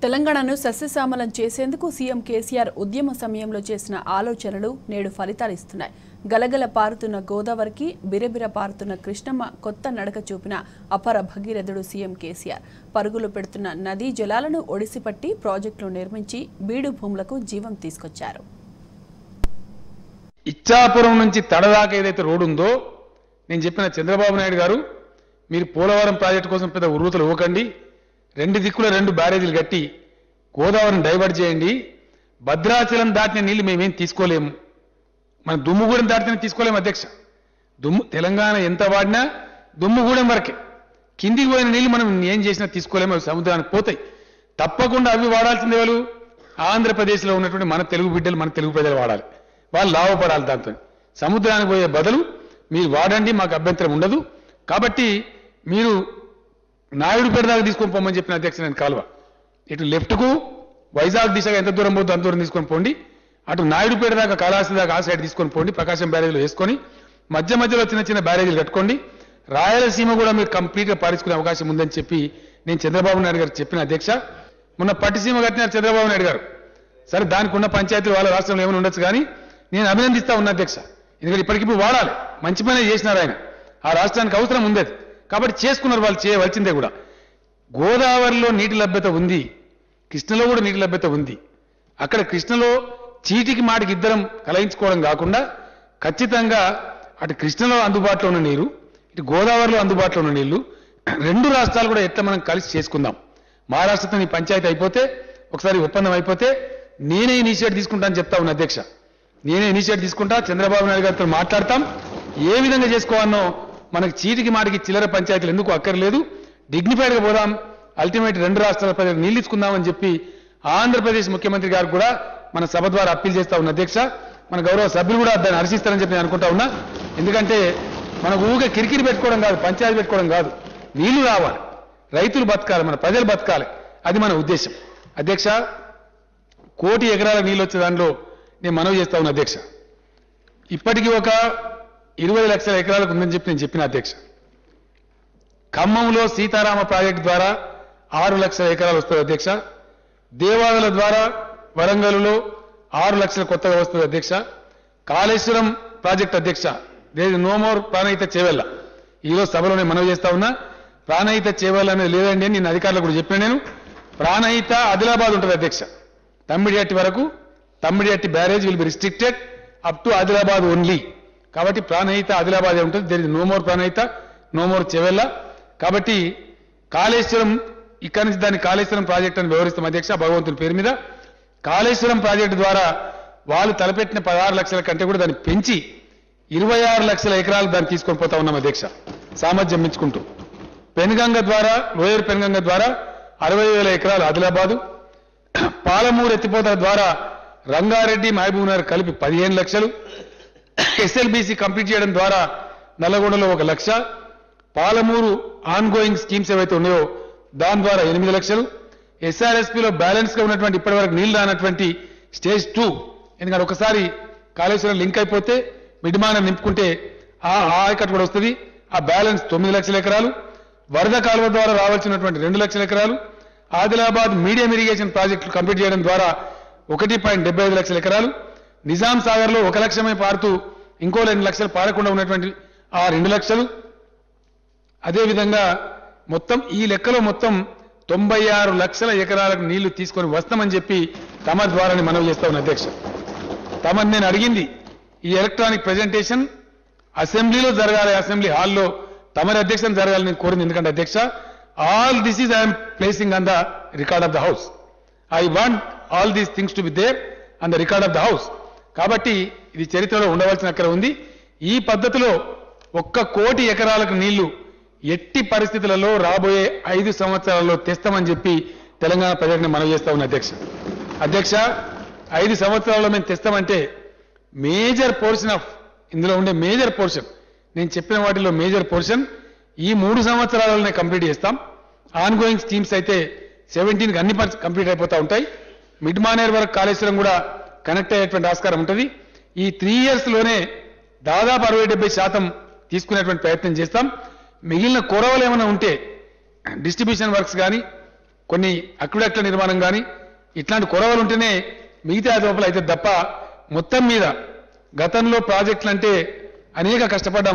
తెలంగాణను సస్యశ్యామలం చేసేందుకు సీఎం కేసీఆర్ ఉద్యమ సమయంలో చేసిన ఆలోచనలు నేడు ఫలితాలు ఇస్తున్నాయి గలగల పారుతున్న గోదావరికి బిరబిర పారుతున్న కృష్ణమ్మ కొత్త నడక చూపిన అపర భగీరథుడు సీఎం కేసీఆర్ పరుగులు పెడుతున్న నదీ జలాలను ఒడిసిపట్టి ప్రాజెక్టులు నిర్మించి బీడు భూములకు జీవం తీసుకొచ్చారు ఇచ్చాపురం నుంచి తడదాకా ఏదైతే రోడ్డు ఉందో నేను చెప్పిన చంద్రబాబు నాయుడు గారు మీరు పోలవరం ప్రాజెక్టు కోసం పెద్ద ఉర్రూతలు ఇవ్వకండి రెండు దిక్కుల రెండు బ్యారేజీలు కట్టి గోదావరిని డైవర్ట్ చేయండి భద్రాచలం దాటిన నీళ్లు మేమేం తీసుకోలేము మన దుమ్ముగూడెం దాటితే తీసుకోలేము అధ్యక్ష దుమ్ము తెలంగాణ ఎంత వాడినా దుమ్ముగూడెం వరకే కిందికి పోయిన నీళ్లు మనం ఏం చేసినా తీసుకోలేము అవి సముద్రానికి పోతాయి తప్పకుండా అవి వాడాల్సిందే వాళ్ళు ఆంధ్రప్రదేశ్లో ఉన్నటువంటి మన తెలుగు బిడ్డలు మన తెలుగు ప్రజలు వాడాలి వాళ్ళు లాభపడాలి దాంతో సముద్రానికి పోయే బదులు మీరు వాడండి మాకు అభ్యంతరం ఉండదు కాబట్టి మీరు నాయుడుపేట దాకా తీసుకొని పోమని చెప్పిన అధ్యక్ష నేను కాలువ ఇటు లెఫ్ట్కు వైజాగ్ దిశగా ఎంత దూరం పోతుందో అంత దూరం తీసుకొని పోండి అటు నాయుడుపేట దాకా కాళహస్తి దాకా ఆ సైడ్ తీసుకొని పోండి ప్రకాశం బ్యారేజీలో వేసుకొని మధ్య మధ్యలో చిన్న చిన్న బ్యారేజీలు కట్టుకోండి రాయలసీమ కూడా మీరు కంప్లీట్ గా పారించుకునే అవకాశం ఉందని చెప్పి నేను చంద్రబాబు నాయుడు గారు చెప్పిన అధ్యక్ష మొన్న పట్టిసీమ కట్టినారు చంద్రబాబు నాయుడు గారు సరే దానికి ఉన్న పంచాయతీలు వాళ్ళ రాష్ట్రంలో ఏమైనా ఉండొచ్చు కానీ నేను అభినందిస్తా ఉన్నా అధ్యక్ష ఎందుకంటే ఇప్పటికిప్పుడు వాడాలి మంచి పనే చేసినారు ఆయన ఆ రాష్ట్రానికి అవసరం ఉంది అది కాబట్టి చేసుకున్నారు వాళ్ళు చేయవలసిందే కూడా గోదావరిలో నీటి లభ్యత ఉంది కృష్ణలో కూడా నీటి లభ్యత ఉంది అక్కడ కృష్ణలో చీటికి మాటికి ఇద్దరం కలయించుకోవడం కాకుండా ఖచ్చితంగా అటు కృష్ణలో అందుబాటులో ఉన్న నీరు ఇటు గోదావరిలో అందుబాటులో ఉన్న నీళ్లు రెండు రాష్ట్రాలు కూడా ఎట్లా మనం కలిసి చేసుకుందాం మహారాష్ట్రతో నీ పంచాయతీ అయిపోతే ఒకసారి ఒప్పందం అయిపోతే నేనే ఇనిషియేట్ తీసుకుంటానని చెప్తా ఉన్నా అధ్యక్ష నేనే ఇనిషియేట్ తీసుకుంటా చంద్రబాబు నాయుడు గారితో మాట్లాడతాం ఏ విధంగా చేసుకోవాలనో మనకి చీటికి మాటికి చిల్లర పంచాయతీలు ఎందుకు అక్కర్లేదు డిగ్నిఫైడ్ గా పోదాం అల్టిమేట్ రెండు రాష్ట్రాల ప్రజలకు నీళ్లు ఇచ్చుకుందామని చెప్పి ఆంధ్రప్రదేశ్ ముఖ్యమంత్రి గారు కూడా మన సభ ద్వారా అప్పీల్ చేస్తా ఉన్న అధ్యక్ష మన గౌరవ సభ్యులు కూడా దాన్ని హర్షిస్తారని చెప్పి నేను అనుకుంటా ఉన్నా ఎందుకంటే మన ఊగా కిరికిరి పెట్టుకోవడం కాదు పంచాయతీ పెట్టుకోవడం కాదు నీళ్లు రావాలి రైతులు బతకాలి మన ప్రజలు బతకాలి అది మన ఉద్దేశం అధ్యక్ష కోటి ఎకరాల నీళ్ళు వచ్చే దానిలో నేను మనవి చేస్తా ఉన్నా అధ్యక్ష ఇప్పటికీ ఒక ఇరవై లక్షల ఎకరాలకు ఉందని చెప్పి నేను చెప్పిన అధ్యక్ష ఖమ్మంలో సీతారామ ప్రాజెక్టు ద్వారా ఆరు లక్షల ఎకరాలు వస్తుంది అధ్యక్ష దేవాలయాల ద్వారా వరంగల్లో ఆరు లక్షల కొత్తగా వస్తుంది అధ్యక్ష కాళేశ్వరం ప్రాజెక్ట్ అధ్యక్ష లేదు నో మోర్ ప్రాణహిత చేవెళ్ళ ఈరోజు సభలోనే మనవి చేస్తా ఉన్నా ప్రాణహిత చేవెళ్ళ అనేది లేదండి అని నేను అధికారులకు కూడా చెప్పిన నేను ప్రాణహిత ఆదిలాబాద్ ఉంటుంది అధ్యక్ష తమ్మిడిహట్టి వరకు Tummidihatti barrage will be restricted up to Adilabad only కాబట్టి ప్రాణహిత ఆదిలాబాద్ ఉంటుంది there no more Pranahita no more Chevella కాబట్టి కాళేశ్వరం ఇక్కడి నుంచి దాన్ని కాళేశ్వరం ప్రాజెక్ట్ అని వివరిస్తాం అధ్యక్ష భగవంతుని పేరు మీద కాళేశ్వరం ప్రాజెక్టు ద్వారా వాళ్ళు తలపెట్టిన పదహారు లక్షల కంటే కూడా దాన్ని పెంచి ఇరవై ఆరు లక్షల ఎకరాలు దాన్ని తీసుకొని పోతా ఉన్నాం అధ్యక్ష సామర్థ్యం మించుకుంటూ పెనుగంగ ద్వారా లోయర్ పెనుగంగ ద్వారా అరవై వేల ఎకరాలు ఆదిలాబాదు పాలమూరు ఎత్తిపోతల ద్వారా రంగారెడ్డి మహబూబ్ నగర్ కలిపి పదిహేను లక్షలు ఎస్ఎల్బీసీ కంప్లీట్ చేయడం ద్వారా నల్లగొండలో ఒక లక్ష పాలమూరు ఆన్ గోయింగ్ స్కీమ్స్ ఏవైతే ఉన్నాయో దాని ద్వారా ఎనిమిది లక్షలు ఎస్ఆర్ఎస్పీలో బ్యాలెన్స్ గా ఉన్నటువంటి ఇప్పటివరకు నీళ్లు రానటువంటి స్టేజ్ టూ ఎందుకంటే ఒకసారి కాళేశ్వరం లింక్ అయిపోతే మిడిమానం నింపుకుంటే ఆ ఆ ఆయకట్టు కూడా వస్తుంది ఆ బ్యాలెన్స్ తొమ్మిది లక్షల ఎకరాలు వరద కాలువ ద్వారా రావాల్సినటువంటి రెండు లక్షల ఎకరాలు ఆదిలాబాద్ మీడియం ఇరిగేషన్ ప్రాజెక్టులు కంప్లీట్ చేయడం ద్వారా ఒకటి పాయింట్ డెబ్బై ఐదు లక్షల ఎకరాలు నిజాం సాగర్ లో ఒక లక్షమే పారుతూ ఇంకో రెండు లక్షలు పారకుండా ఉన్నటువంటి ఆ రెండు లక్షలు అదేవిధంగా మొత్తం ఈ లెక్కలో మొత్తం తొంభై ఆరు లక్షల ఎకరాలకు నీళ్లు తీసుకొని వస్తామని చెప్పి తమ ద్వారాని మనవి చేస్తా ఉన్న అధ్యక్ష తమని నేను అడిగింది ఈ ఎలక్ట్రానిక్ ప్రెజెంటేషన్ అసెంబ్లీలో జరగాలి అసెంబ్లీ హాల్లో తమరి అధ్యక్షం జరగాలని నేను కోరింది ఎందుకంటే అధ్యక్ష all this is I'm placing on the record of the house I want all these things to be there on the record of the house కాబట్టి ఇది చరిత్రలో ఉండవలసిన అక్కడ ఉంది ఈ పద్ధతిలో ఒక్క కోటి ఎకరాలకు నీళ్లు ఎట్టి పరిస్థితులలో రాబోయే ఐదు సంవత్సరాల్లో తెస్తామని చెప్పి తెలంగాణ ప్రజలకు మనవి చేస్తా ఉన్న అధ్యక్ష అధ్యక్ష ఐదు సంవత్సరాల్లో మేము తెస్తామంటే మేజర్ పోర్షన్ ఆఫ్ ఇందులో ఉండే మేజర్ పోర్షన్ నేను చెప్పిన వాటిలో మేజర్ పోర్షన్ ఈ మూడు సంవత్సరాలలోనే కంప్లీట్ చేస్తాం ఆన్ గోయింగ్ స్కీమ్స్ అయితే సెవెంటీన్కి అన్ని కంప్లీట్ అయిపోతా ఉంటాయి మిడ్ మానేర్ వరకు కాళేశ్వరం కూడా కనెక్ట్ అయ్యేటువంటి ఆస్కారం ఉంటుంది ఈ త్రీ ఇయర్స్ లోనే దాదాపు అరవై డెబ్బై శాతం తీసుకునేటువంటి ప్రయత్నం చేస్తాం మిగిలిన కొరవలు ఏమైనా ఉంటే డిస్ట్రిబ్యూషన్ వర్క్స్ కానీ కొన్ని అక్విడక్ల నిర్మాణం కానీ ఇట్లాంటి కొరవలు ఉంటేనే మిగతా లోపల అయితే తప్ప మొత్తం మీద గతంలో ప్రాజెక్టులు అంటే అనేక కష్టపడ్డాం